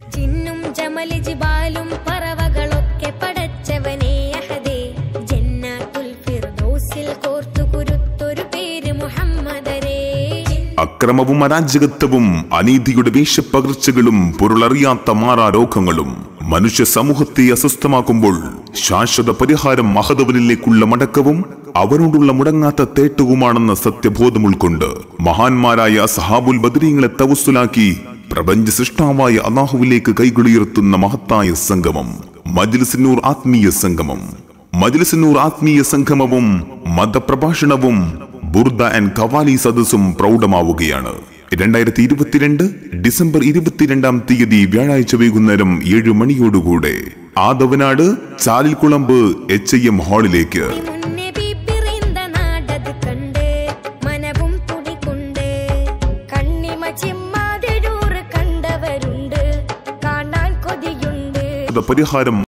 ചിന്നും ജമല് ജിബാലും പറവകളൊക്കെ പടച്ചവനേ അഹദേ ജന്നാത്തുൽ ഫിർദൗസിൽ കോർത്തു കുരുത്തൊരു പേര് മുഹമ്മദരേ അക്രമവും അരാജകത്വവും അനീതിയുടെ വേഷപ്പകർച്ചകളും പൊരുളറിയാത്ത മാറാരോഗങ്ങളും മനുഷ്യ സമൂഹത്തെ അസ്വസ്ഥമാക്കുമ്പോൾ ശാശ്വത പരിഹാരം മഹതവനിലേക്കുള്ള മടക്കവും അവനോടുള്ള മുടങ്ങാത്ത തേട്ടവുമാണെന്ന സത്യബോധം ഉൾക്കൊണ്ട് മഹാന്മാരായ സഹാബുൽ ബദരീങ്ങളെ തവസ്സുലാക്കി പ്രപഞ്ച സൃഷ്ടാവായ അള്ളാഹുവിലേക്ക് കൈകളുയർത്തുന്ന മഹത്തായ സംഗമം മജ്ലിസിനൂർ ആത്മീയ സംഗമം മജ്ലിസിനൂർ ആത്മീയ സംഗമവും മതപ്രഭാഷണവും ബുർദ ആൻഡ് കവാലി സദസ്സും പ്രൗഢമാവുകയാണ് രണ്ടായിരത്തി ഇരുപത്തിരണ്ട് ഡിസംബർ ഇരുപത്തിരണ്ടാം തീയതി വ്യാഴാഴ്ച വൈകുന്നേരം ഏഴ് മണിയോടുകൂടെ Athavanad Chalilkulamb H I M ഹാളിലേക്ക് മുന്നേ പിറந்த നാടത് കണ്ട് മനവും തുടികൊണ്ട് കണ്ണിമ ചിമ്മാതിരൂറ് കണ്ടവരുണ്ട് കാണാൻ കൊതിയുണ്ട് പരിഹാരം